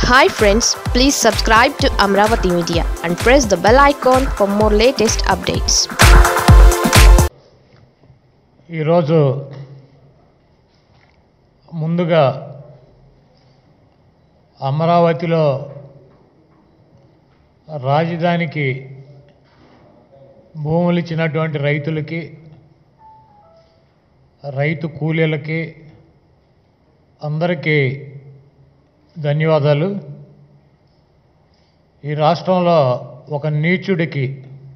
hi friends please subscribe to Amaravati media and press the bell icon for more latest updates ఈరోజు ముందుగా అమరావతిలో రాజధానికి భూములు ఇచ్చినటువంటి రైతులకి రైతు కూలీలకి అందరికీ ధన్యవాదాలు ఈ రాష్ట్రంలో ఒక నీచుడికి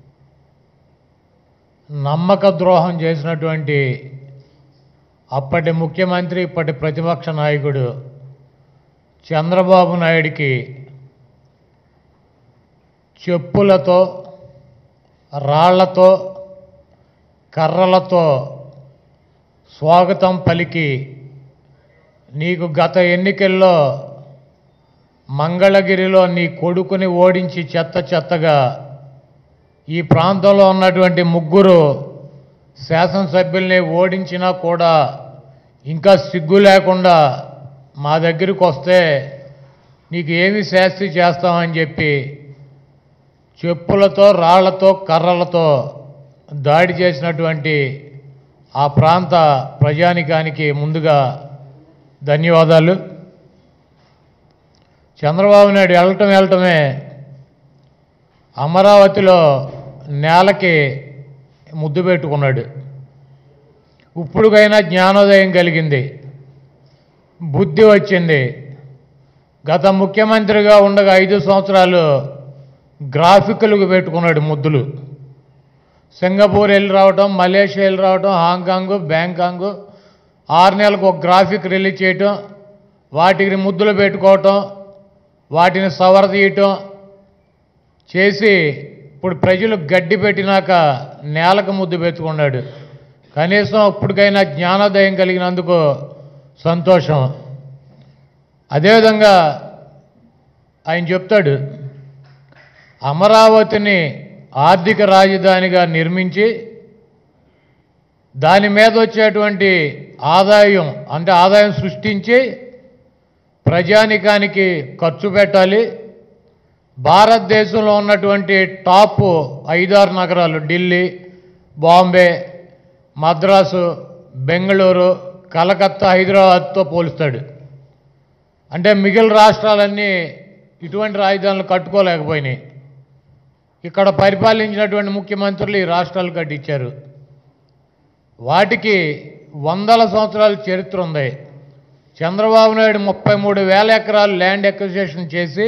నమ్మక ద్రోహం చేసినటువంటి అప్పటి ముఖ్యమంత్రి ఇప్పటి ప్రతిపక్ష నాయకుడు చంద్రబాబు నాయుడికి చెప్పులతో రాళ్లతో కర్రలతో స్వాగతం పలికి నీకు గత ఎన్నికల్లో మంగళగిరిలో నీ కొడుకుని ఓడించి చెత్త చెత్తగా ఈ ప్రాంతంలో ఉన్నటువంటి ముగ్గురు శాసనసభ్యుల్ని ఓడించినా కూడా ఇంకా సిగ్గు లేకుండా మా దగ్గరికి వస్తే నీకు ఏమి శాస్తి చేస్తామని చెప్పి చెప్పులతో రాళ్లతో కర్రలతో దాడి చేసినటువంటి ఆ ప్రాంత ప్రజానికానికి ముందుగా ధన్యవాదాలు చంద్రబాబు నాయుడు వెళ్ళటం వెళ్ళటమే అమరావతిలో నేలకి ముద్దు పెట్టుకున్నాడు ఇప్పుడుకైనా జ్ఞానోదయం కలిగింది బుద్ధి వచ్చింది గత ముఖ్యమంత్రిగా ఉండగా ఐదు సంవత్సరాలు గ్రాఫిక్లకు పెట్టుకున్నాడు ముద్దులు సింగపూర్ వెళ్ళి రావటం మలేషియా వెళ్ళి రావటం హాంకాంగ్ బ్యాంకాంగ్ ఆరు నెలలకు ఒక గ్రాఫిక్ రిలీజ్ చేయటం వాటికి ముద్దులు పెట్టుకోవటం వాటిని సవరదీయటం చేసి ఇప్పుడు ప్రజలు గడ్డి పెట్టినాక నేలకు ముద్దు పెట్టుకున్నాడు కనీసం ఇప్పటికైనా జ్ఞానోదయం కలిగినందుకు సంతోషం అదేవిధంగా ఆయన చెప్తాడు అమరావతిని ఆర్థిక రాజధానిగా నిర్మించి దాని మీద వచ్చేటువంటి ఆదాయం అంటే ఆదాయం సృష్టించి ప్రజానికానికి ఖర్చు పెట్టాలి భారతదేశంలో ఉన్నటువంటి టాప్ ఐదారు నగరాలు ఢిల్లీ బాంబే మద్రాసు బెంగళూరు కలకత్తా హైదరాబాద్తో పోలుస్తాడు అంటే మిగిలిన రాష్ట్రాలన్నీ ఇటువంటి రాజధానులు కట్టుకోలేకపోయినాయి ఇక్కడ పరిపాలించినటువంటి ముఖ్యమంత్రులు ఈ రాష్ట్రాలు కట్టించారు వాటికి వందల సంవత్సరాల చరిత్ర ఉంది చంద్రబాబు నాయుడు ముప్పై మూడు వేల ఎకరాలు ల్యాండ్ ఎక్విజిషన్ చేసి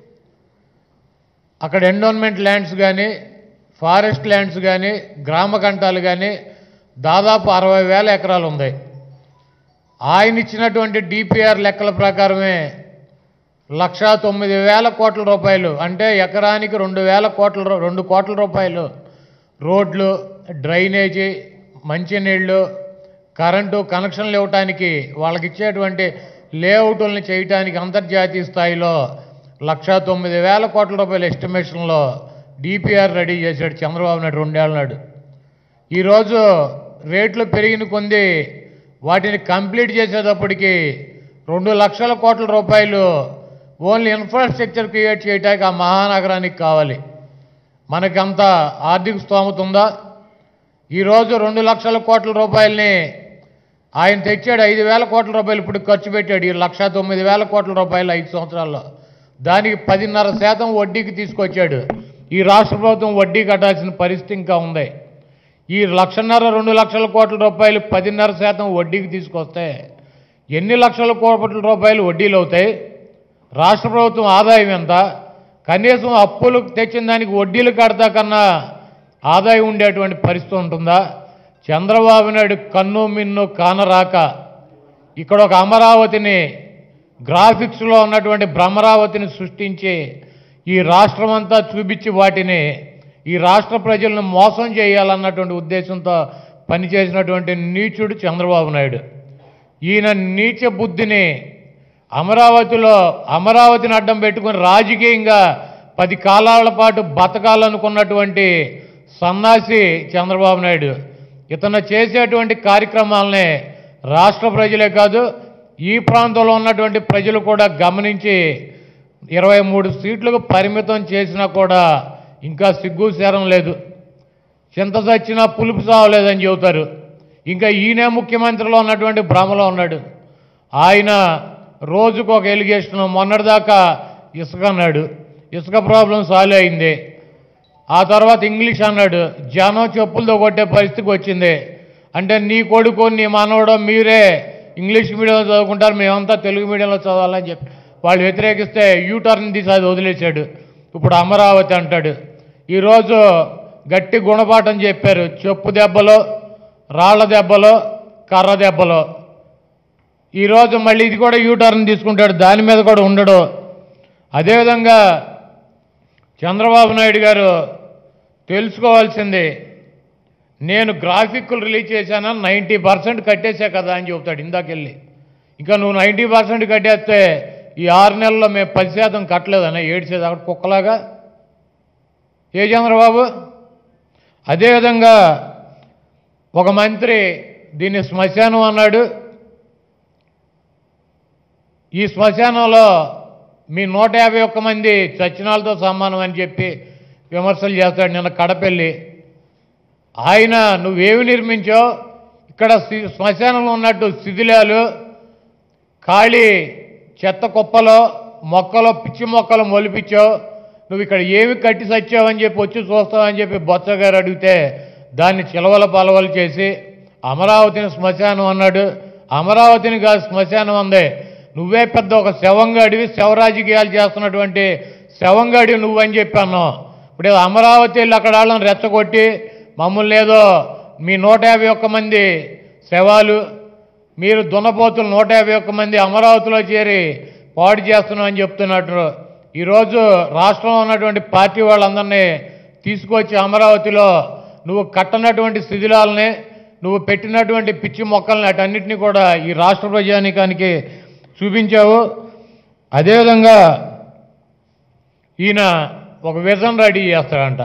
అక్కడ ఎండోన్మెంట్ ల్యాండ్స్ కానీ ఫారెస్ట్ ల్యాండ్స్ కానీ గ్రామ కంటాలు కానీ దాదాపు అరవై వేల ఎకరాలు ఉన్నాయి ఆయన ఇచ్చినటువంటి డిపిఆర్ లెక్కల ప్రకారమే లక్షా తొమ్మిది వేల కోట్ల రూపాయలు అంటే ఎకరానికి రెండు వేల కోట్ల రూ- రెండు కోట్ల రూపాయలు రోడ్లు డ్రైనేజీ మంచినీళ్ళు కరెంటు కనెక్షన్లు ఇవ్వటానికి వాళ్ళకి ఇచ్చేటువంటి లేఅవుట్లని చేయటానికి అంతర్జాతీయ స్థాయిలో లక్షా తొమ్మిది వేల కోట్ల రూపాయల ఎస్టిమేషన్లో డిపిఆర్ రెడీ చేశాడు చంద్రబాబు నాయుడు రెండేళ్ల నాడు ఈరోజు రేట్లు పెరిగిన కొంది వాటిని కంప్లీట్ చేసేటప్పటికి రెండు లక్షల కోట్ల రూపాయలు ఓన్లీ ఇన్ఫ్రాస్ట్రక్చర్ క్రియేట్ చేయడానికి ఆ మహానగరానికి కావాలి మనకి అంత ఆర్థిక స్తోమత ఉందా ఈరోజు రెండు లక్షల కోట్ల రూపాయలని ఆయన తెచ్చాడు ఐదు వేల కోట్ల రూపాయలు ఇప్పుడు ఖర్చు పెట్టాడు ఈ లక్ష తొమ్మిది వేల కోట్ల రూపాయలు ఐదు సంవత్సరాల్లో దానికి పదిన్నర శాతం వడ్డీకి తీసుకొచ్చాడు ఈ రాష్ట్ర ప్రభుత్వం వడ్డీ కట్టాల్సిన పరిస్థితి ఇంకా ఉంది ఈ లక్షన్నర రెండు లక్షల కోట్ల రూపాయలు పదిన్నర శాతం వడ్డీకి తీసుకొస్తే ఎన్ని లక్షల కోట్ల రూపాయలు వడ్డీలు అవుతాయి రాష్ట్ర ప్రభుత్వం ఆదాయం ఎంత కనీసం అప్పులు తెచ్చిన దానికి వడ్డీలు కడతా కన్నా ఆదాయం ఉండేటువంటి పరిస్థితి ఉంటుందా చంద్రబాబు నాయుడు కన్ను మిన్ను కానరాక ఇక్కడ ఒక అమరావతిని గ్రాఫిక్స్లో ఉన్నటువంటి భ్రమరావతిని సృష్టించి ఈ రాష్ట్రం అంతా చూపించి వాటిని ఈ రాష్ట్ర ప్రజలను మోసం చేయాలన్నటువంటి ఉద్దేశంతో పనిచేసినటువంటి నీచుడు చంద్రబాబు నాయుడు ఈయన నీచ బుద్ధిని అమరావతిలో అమరావతిని అడ్డం పెట్టుకుని రాజకీయంగా పది కాలాల పాటు బతకాలనుకున్నటువంటి సన్నాసి చంద్రబాబు నాయుడు ఇతను చేసేటువంటి కార్యక్రమాలనే రాష్ట్ర ప్రజలే కాదు ఈ ప్రాంతంలో ఉన్నటువంటి ప్రజలు కూడా గమనించి ఇరవై మూడు సీట్లకు పరిమితం చేసినా కూడా ఇంకా సిగ్గు శరం లేదు చింత చచ్చినా పులుపు సావలేదని చెబుతారు ఇంకా ఈయనే ముఖ్యమంత్రిలో ఉన్నటువంటి భ్రమలో ఉన్నాడు ఆయన రోజుకు ఒక ఎలిగేషన్ మొన్నటిదాకా ఇసుక అన్నాడు ఇసుక ప్రాబ్లం సాల్వ్ అయింది ఆ తర్వాత ఇంగ్లీష్ అన్నాడు జనం చెప్పులతో కొట్టే పరిస్థితికి వచ్చింది అంటే నీ కొడుకు నీ మనవడో మీరే ఇంగ్లీష్ మీడియంలో చదువుకుంటారు మేమంతా తెలుగు మీడియంలో చదవాలని చెప్పి వాళ్ళు వ్యతిరేకిస్తే యూటర్న్ తీసి అది వదిలేశాడు ఇప్పుడు అమరావతి అంటాడు ఈరోజు గట్టి గుణపాఠం చెప్పారు చెప్పు దెబ్బలు రాళ్ల దెబ్బలు కర్ర దెబ్బలు ఈరోజు మళ్ళీ ఇది కూడా యూటర్న్ తీసుకుంటాడు దాని మీద కూడా ఉండడు అదేవిధంగా చంద్రబాబు నాయుడు గారు తెలుసుకోవాల్సింది నేను గ్రాఫిక్లు రిలీజ్ చేశాను నైంటీ పర్సెంట్ కట్టేసా కదా అని చెబుతాడు ఇందాకెళ్ళి ఇంకా నువ్వు నైంటీ పర్సెంట్ కట్టేస్తే ఈ ఆరు నెలల్లో మేము పది శాతం కట్టలేదన్న ఏడ్చేది అక్కడ కుక్కలాగా ఏ చంద్రబాబు అదేవిధంగా ఒక మంత్రి దీన్ని శ్మశానం అన్నాడు ఈ శ్మశానంలో మీ నూట యాభై ఒక్క మంది చచ్చినాలతో సమానం అని చెప్పి విమర్శలు చేస్తాడు నిన్న కడపెళ్ళి ఆయన నువ్వేమి నిర్మించావు ఇక్కడ సి- శ్మశానంలో ఉన్నట్టు శిథిలాలు ఖాళీ చెత్త కుప్పలో మొక్కలో పిచ్చి మొక్కలు మొలిపించావు నువ్వు ఇక్కడ ఏమి కట్టి సచ్చావని చెప్పి వచ్చి చూస్తావని చెప్పి బొత్స గారు అడిగితే దాన్ని చిలవల పలవలు చేసి అమరావతిని శ్మశానం అన్నాడు అమరావతిని కాదు శ్మశానం అందే నువ్వే పెద్ద ఒక శవంగాడివి శవరాజకీయాలు చేస్తున్నటువంటి శవంగాడి నువ్వని చెప్పి అన్నావు ఇప్పుడు ఏదో అమరావతి వెళ్ళి అక్కడ వాళ్ళని రెచ్చగొట్టి మమ్మల్ని ఏదో మీ నూట యాభై ఒక్క మంది శవాలు మీరు దున్నపోతులు నూట యాభై ఒక్క మంది అమరావతిలో చేరి పాడు చేస్తున్నాం అని చెప్తున్నట్టు ఈరోజు రాష్ట్రంలో ఉన్నటువంటి పార్టీ వాళ్ళందరినీ తీసుకొచ్చి అమరావతిలో నువ్వు కట్టనటువంటి శిథిలాలని నువ్వు పెట్టినటువంటి పిచ్చి మొక్కల్ని అటన్నిటిని కూడా ఈ రాష్ట్ర ప్రజానికానికి చూపించావు అదేవిధంగా ఈయన ఒక విజన్ రెడీ చేస్తాడంట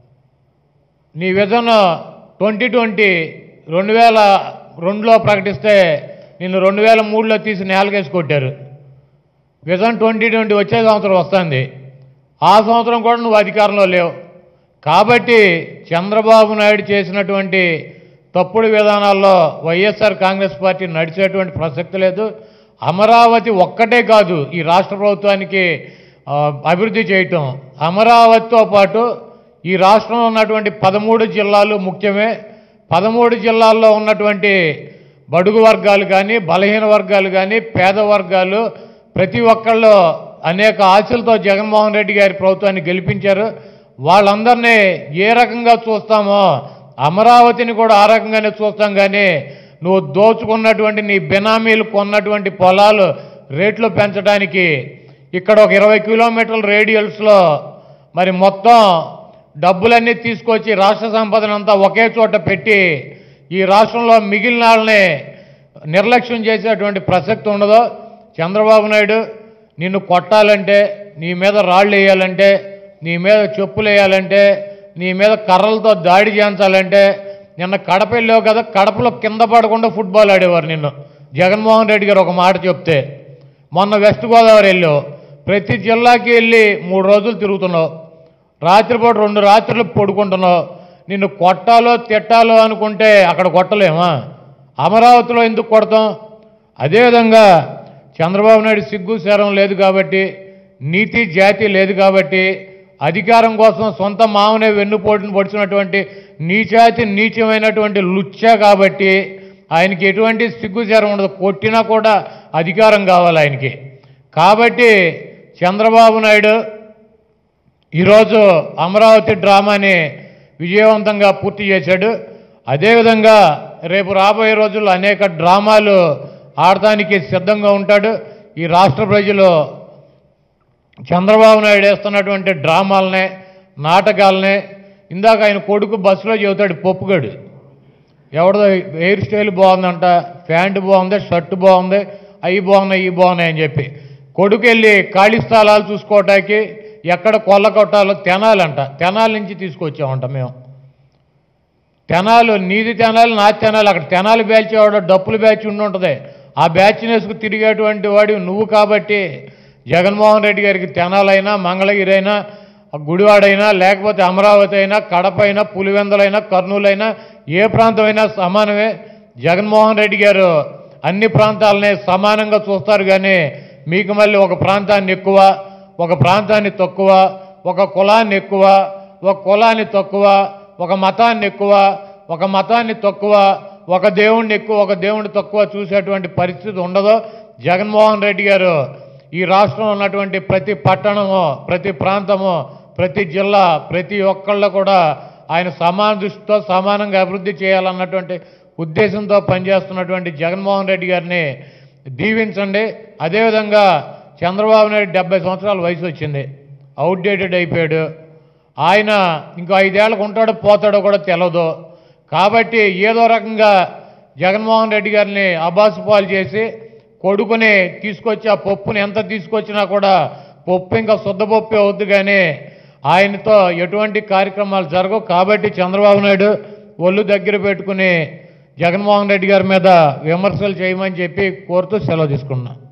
నీ విజన్ ట్వంటీ ట్వంటీ రెండు వేల రెండులో ప్రకటిస్తే నిన్ను రెండు వేల మూడులో తీసి నేలకేసి కొట్టారు విజన్ ట్వంటీ ట్వంటీ వచ్చే సంవత్సరం వస్తుంది ఆ సంవత్సరం కూడా నువ్వు అధికారంలో లేవు కాబట్టి చంద్రబాబు నాయుడు చేసినటువంటి తప్పుడు విధానాల్లో వైఎస్ఆర్ కాంగ్రెస్ పార్టీ నడిచేటువంటి ప్రసక్తి లేదు అమరావతి ఒక్కటే కాదు ఈ రాష్ట్ర ప్రభుత్వానికి ఆ, అభివృద్ధి చేయటం అమరావతితో పాటు ఈ రాష్ట్రంలో ఉన్నటువంటి పదమూడు జిల్లాలు ముఖ్యమే పదమూడు జిల్లాల్లో ఉన్నటువంటి బడుగు వర్గాలు కానీ బలహీన వర్గాలు కానీ పేద వర్గాలు ప్రతి ఒక్కళ్ళు అనేక ఆశలతో జగన్మోహన్ రెడ్డి గారి ప్రభుత్వాన్ని గెలిపించారు వాళ్ళందరినీ ఏ రకంగా చూస్తామో అమరావతిని కూడా ఆ రకంగానే చూస్తాం కానీ నువ్వు దోచుకున్నటువంటి నీ బినామీలు కొన్నటువంటి పొలాలు రేట్లు పెంచడానికి ఇక్కడ ఒక ఇరవై కిలోమీటర్ల రేడియల్స్లో మరి మొత్తం డబ్బులన్నీ తీసుకొచ్చి రాష్ట్ర సంపదనంతా ఒకే చోట పెట్టి ఈ రాష్ట్రంలో మిగిలిన వాళ్ళని నిర్లక్ష్యం చేసేటువంటి ప్రసక్తి ఉండదు చంద్రబాబు నాయుడు నిన్ను కొట్టాలంటే నీ మీద రాళ్ళు వేయాలంటే నీ మీద చెప్పులు వేయాలంటే నీ మీద కర్రలతో దాడి చేయించాలంటే నిన్న కడప వెళ్ళావు కదా కడపలో కింద పడకుండా ఫుట్బాల్ ఆడేవారు నిన్ను జగన్మోహన్ రెడ్డి గారు ఒక మాట చెప్తే మొన్న వెస్ట్ గోదావరి వెళ్ళావు ప్రతి జిల్లాకి వెళ్ళి మూడు రోజులు తిరుగుతున్నావు రాత్రిపూట రెండు రాత్రులు పడుకుంటున్నావు నిన్ను కొట్టాలో తిట్టాలో అనుకుంటే అక్కడ కొట్టలేమా అమరావతిలో ఎందుకు కొడతాం అదేవిధంగా చంద్రబాబు నాయుడు సిగ్గు శరం లేదు కాబట్టి నీతి జాతి లేదు కాబట్టి అధికారం కోసం సొంత మామనే వెన్నుపోటును పొడిచినటువంటి నీచాతి నీచమైనటువంటి లుచ్చ కాబట్టి ఆయనకి ఎటువంటి సిగ్గు శరం ఉండదు కొట్టినా కూడా అధికారం కావాలి ఆయనకి కాబట్టి చంద్రబాబు నాయుడు ఈరోజు అమరావతి డ్రామాని విజయవంతంగా పూర్తి చేశాడు అదేవిధంగా రేపు రాబోయే రోజుల్లో అనేక డ్రామాలు ఆడటానికి సిద్ధంగా ఉంటాడు ఈ రాష్ట్ర ప్రజలు చంద్రబాబు నాయుడు వేస్తున్నటువంటి డ్రామాలనే నాటకాలనే ఇందాక ఆయన కొడుకు బస్సులో చెబుతాడు పప్పుగాడు ఎవరిదో హెయిర్ స్టైల్ బాగుందంట ప్యాంటు బాగుంది షర్ట్ బాగుంది అవి బాగున్నాయి ఇవి బాగున్నాయి అని చెప్పి కొడుకు వెళ్ళి ఖాళీ స్థలాలు చూసుకోవటానికి ఎక్కడ కొల్ల కొట్టాలో తెనాలంట తెనాల నుంచి తీసుకొచ్చామంట మేము తెనాలు నీది తెనాలి నా తెనాలి అక్కడ తెనాలి బ్యాచ్ ఎవడో డప్పులు బ్యాచ్ ఉండి ఉంటుంది ఆ బ్యాచ్ వేసుకు తిరిగేటువంటి వాడు నువ్వు కాబట్టి జగన్మోహన్ రెడ్డి గారికి తెనాలైనా మంగళగిరి అయినా గుడివాడైనా లేకపోతే అమరావతి అయినా కడప అయినా పులివెందులైనా కర్నూలైనా ఏ ప్రాంతమైనా సమానమే జగన్మోహన్ రెడ్డి గారు అన్ని ప్రాంతాలనే సమానంగా చూస్తారు కానీ మీకు మళ్ళీ ఒక ప్రాంతాన్ని ఎక్కువ ఒక ప్రాంతాన్ని తక్కువ ఒక కులాన్ని ఎక్కువ ఒక కులాన్ని తక్కువ ఒక మతాన్ని ఎక్కువ ఒక మతాన్ని తక్కువ ఒక దేవుణ్ణి ఎక్కువ ఒక దేవుణ్ణి తక్కువ చూసేటువంటి పరిస్థితి ఉండదు జగన్మోహన్ రెడ్డి గారు ఈ రాష్ట్రంలో ఉన్నటువంటి ప్రతి పట్టణము ప్రతి ప్రాంతము ప్రతి జిల్లా ప్రతి ఒక్కళ్ళు కూడా ఆయన సమాన దృష్టితో సమానంగా అభివృద్ధి చేయాలన్నటువంటి ఉద్దేశంతో పనిచేస్తున్నటువంటి జగన్మోహన్ రెడ్డి గారిని దీవించండి అదేవిధంగా చంద్రబాబు నాయుడు డెబ్బై సంవత్సరాల వయసు వచ్చింది అవుట్డేటెడ్ అయిపోయాడు ఆయన ఇంకో ఐదేళ్లకు ఉంటాడో పోతాడో కూడా తెలియదు కాబట్టి ఏదో రకంగా జగన్మోహన్ రెడ్డి గారిని అబాసుపాలు చేసి కొడుకుని తీసుకొచ్చి ఆ పప్పుని ఎంత తీసుకొచ్చినా కూడా పప్పు ఇంకా శుద్ధ పప్పు అవుద్ది కానీ ఆయనతో ఎటువంటి కార్యక్రమాలు జరగవు కాబట్టి చంద్రబాబు నాయుడు ఒళ్ళు దగ్గర పెట్టుకుని జగన్మోహన్ రెడ్డి గారి మీద విమర్శలు చేయమని చెప్పి కోరుతూ సెలవు తీసుకున్నా